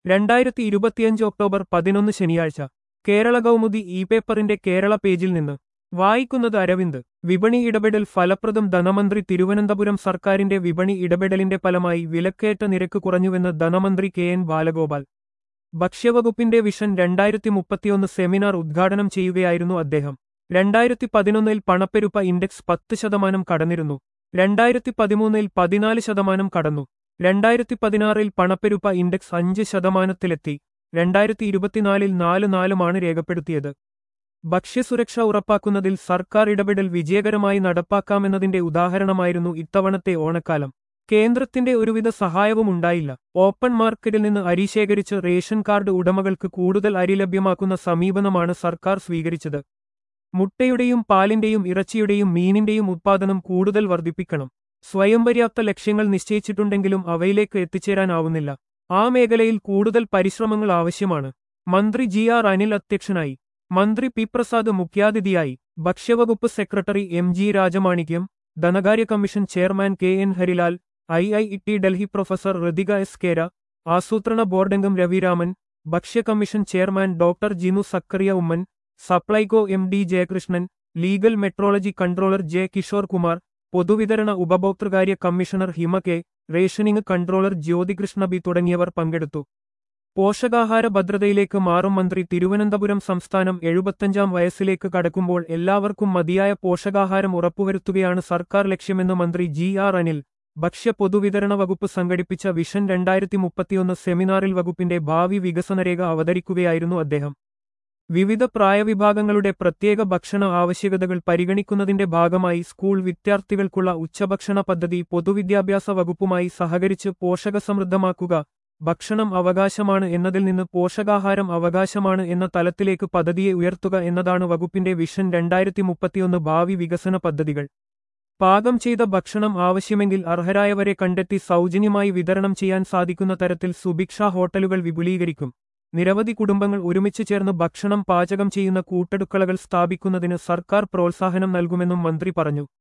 രണ്ടായിരത്തി ഇരുപത്തിയഞ്ച് ഒക്ടോബർ പതിനൊന്ന് ശനിയാഴ്ച കേരള കൗമുദി ഇ പേപ്പറിന്റെ കേരള പേജിൽ നിന്ന് വായിക്കുന്നത് അരവിന്ദ് വിപണി ഇടപെടൽ ഫലപ്രദം ധനമന്ത്രി തിരുവനന്തപുരം സർക്കാരിന്റെ വിപണി ഇടപെടലിന്റെ ഫലമായി വിലക്കയറ്റ നിരക്ക് കുറഞ്ഞുവെന്ന് ധനമന്ത്രി കെ എൻ ബാലഗോപാൽ ഭക്ഷ്യവകുപ്പിന്റെ വിഷൻ രണ്ടായിരത്തി മുപ്പത്തിയൊന്ന് സെമിനാർ ഉദ്ഘാടനം ചെയ്യുകയായിരുന്നു അദ്ദേഹം രണ്ടായിരത്തി പതിനൊന്നിൽ പണപ്പെരുപ്പ ഇൻഡെക്സ് പത്ത് ശതമാനം കടന്നിരുന്നു രണ്ടായിരത്തി പതിമൂന്നിൽ പതിനാല് ശതമാനം കടന്നു രണ്ടായിരത്തി പതിനാറിൽ പണപ്പെരുപ്പ ഇൻഡെക്സ് അഞ്ച് ശതമാനത്തിലെത്തി രണ്ടായിരത്തി ഇരുപത്തിനാലിൽ നാല് നാലുമാണ് രേഖപ്പെടുത്തിയത് ഭക്ഷ്യസുരക്ഷ ഉറപ്പാക്കുന്നതിൽ സർക്കാർ ഇടപെടൽ വിജയകരമായി നടപ്പാക്കാമെന്നതിന്റെ ഉദാഹരണമായിരുന്നു ഇത്തവണത്തെ ഓണക്കാലം കേന്ദ്രത്തിന്റെ ഒരുവിധ സഹായവും ഉണ്ടായില്ല ഓപ്പൺ മാർക്കറ്റിൽ നിന്ന് അരി ശേഖരിച്ച് റേഷൻ കാർഡ് ഉടമകൾക്ക് കൂടുതൽ അരി ലഭ്യമാക്കുന്ന സമീപനമാണ് സർക്കാർ സ്വീകരിച്ചത് മുട്ടയുടെയും പാലിന്റെയും ഇറച്ചിയുടെയും മീനിന്റെയും ഉത്പാദനം കൂടുതൽ വർദ്ധിപ്പിക്കണം സ്വയം പര്യാപ്ത ലക്ഷ്യങ്ങൾ നിശ്ചയിച്ചിട്ടുണ്ടെങ്കിലും അവയിലേക്ക് എത്തിച്ചേരാനാവുന്നില്ല ആ മേഖലയിൽ കൂടുതൽ പരിശ്രമങ്ങൾ ആവശ്യമാണ് മന്ത്രി ജി ആർ അനിൽ അധ്യക്ഷനായി മന്ത്രി പി പ്രസാദ് മുഖ്യാതിഥിയായി ഭക്ഷ്യവകുപ്പ് സെക്രട്ടറി എം ജി രാജമാണിക്യം ധനകാര്യ commission chairman K N Harilal I I T Delhi professor Ritika S Kera ആസൂത്രണ ബോർഡംഗം രവിരാമൻ ഭക്ഷ്യ commission chairman doctor Jinu Zachariah Oommen Supplyco M D Jayakrishnan legal metrology controller J Kishore Kumar പൊതുവിതരണ ഉപഭോക്തൃകാര്യ commissioner Hima K rationing controller Jyothikrishna B തുടങ്ങിയവർ പങ്കെടുത്തു പോഷകാഹാര ഭദ്രതയിലേക്ക് മാറും മന്ത്രി തിരുവനന്തപുരം സംസ്ഥാനം എഴുപത്തഞ്ചാം വയസ്സിലേക്ക് കടക്കുമ്പോൾ എല്ലാവർക്കും മതിയായ പോഷകാഹാരം ഉറപ്പുവരുത്തുകയാണ് സർക്കാർ ലക്ഷ്യമെന്ന് മന്ത്രി ജി ആർ അനിൽ ഭക്ഷ്യ പൊതുവിതരണ വകുപ്പ് സംഘടിപ്പിച്ച വിഷൻ രണ്ടായിരത്തി മുപ്പത്തിയൊന്ന് സെമിനാറിൽ വകുപ്പിന്റെ ഭാവി വികസനരേഖ അവതരിക്കുകയായിരുന്നു അദ്ദേഹം വിവിധ പ്രായവിഭാഗങ്ങളുടെ പ്രത്യേക ഭക്ഷണ ആവശ്യകതകൾ പരിഗണിക്കുന്നതിന്റെ ഭാഗമായി സ്കൂൾ വിദ്യാർത്ഥികൾക്കുള്ള ഉച്ചഭക്ഷണ പദ്ധതി പൊതുവിദ്യാഭ്യാസ വകുപ്പുമായി സഹകരിച്ച് പോഷകസമൃദ്ധമാക്കുക ഭക്ഷണം അവകാശമാണ് എന്നതിൽ നിന്ന് പോഷകാഹാരം അവകാശമാണ് എന്ന തലത്തിലേക്ക് പദ്ധതിയെ ഉയർത്തുക എന്നതാണ് വകുപ്പിന്റെ വിഷൻ രണ്ടായിരത്തി മുപ്പത്തിയൊന്ന് ഭാവി വികസന പദ്ധതികൾ പാകം ചെയ്ത ഭക്ഷണം ആവശ്യമെങ്കിൽ അർഹരായവരെ കണ്ടെത്തി സൗജന്യമായി വിതരണം ചെയ്യാൻ സാധിക്കുന്ന തരത്തിൽ സുഭിക്ഷ ഹോട്ടലുകൾ വിപുലീകരിക്കും നിരവധി കുടുംബങ്ങൾ ഒരുമിച്ച് ചേർന്ന് ഭക്ഷണം പാചകം ചെയ്യുന്ന കൂട്ടടുക്കളകൾ സ്ഥാപിക്കുന്നതിന് സർക്കാർ പ്രോത്സാഹനം നൽകുമെന്നും മന്ത്രി പറഞ്ഞു